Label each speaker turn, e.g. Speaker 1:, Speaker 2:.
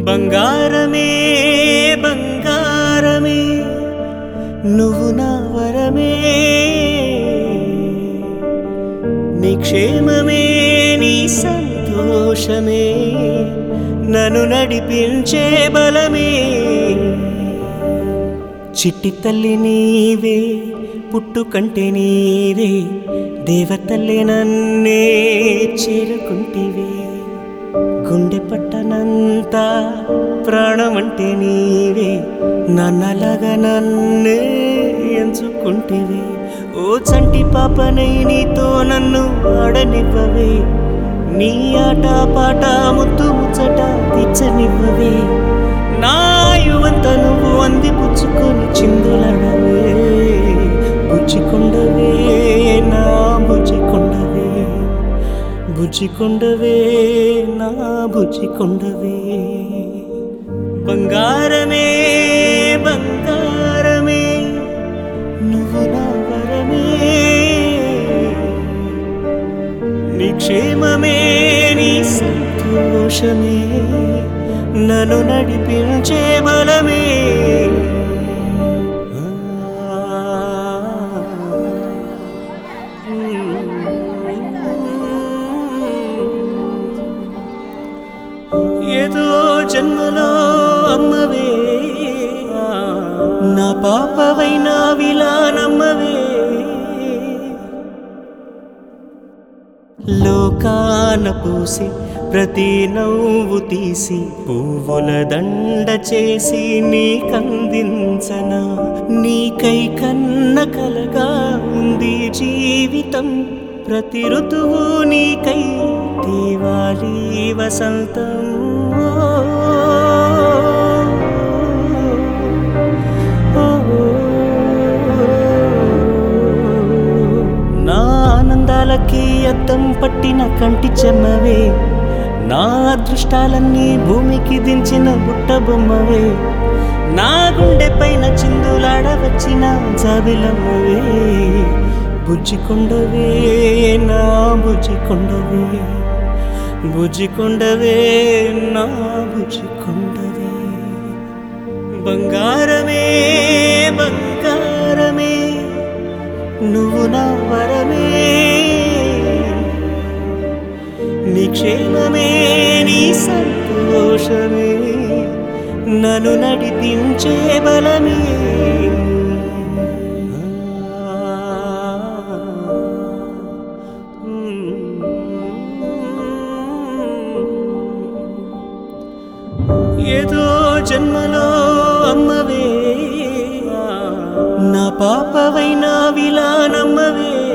Speaker 1: బంగారమే బంగారమే నువ్వు నా వరమే నీ క్షేమమే నీ సంతోషమే నన్ను నడిపించే బలమే చిట్టి తల్లి నీవే పుట్టుకంటే నీవే దేవతల్లే నన్నే చేరుకుంటివే గుండె పట్టనంత ప్రాణమంటే నీవే నన్నలాగా నన్నే ఎంచుకుంటివే ఓ చంటి పాపనై నీతో నన్ను ఆడనివ్వవే నీ ఆట పాట ముత్తు ముచ్చట తెచ్చనివ్వవే నా యువంత నువ్వు అంది పుచ్చుకొని చిందులడవే బుజ్జికొండవే నా బుజ్జికొండవే బుజ్జికొండవే నా బుజ్జికొండవే బంగారమే బంగారమే నువ్వు నా వరమే నీ క్షేమమే నీ సంతోషమే నన్ను నడిపించే బలమే ఏదో జన్మలో అమ్మవే నా పాపవైనా విలానమ్మవే లోకాన పూసి ప్రతి నవ్వు తీసి పువ్వుల దండ చేసి నీకందించన నీకై కన్న కలగా ఉంది జీవితం ప్రతి ఋతువు నీకై దీవాలి వసంతం నా ఆనందాలకి అద్దం పట్టిన కంటి చెమ్మవే నా అదృష్టాలన్నీ భూమికి దించిన బుట్ట బొమ్మవే నా గుండె పైన చిందులాడ వచ్చిన జాబిలమ్మవే బుజ్జికొండవే నా బుజ్జికొండవే బుజ్జికొండవే నా బుజ్జికొండవే బంగారమే బంగారమే నువ్వు నా వరమే నీ క్షేమమే నీ సంతోషమే నన్ను నడిపించే బలమే ఏదో జన్మలో అమ్మవే నా పాపవైనా విలానమ్మవే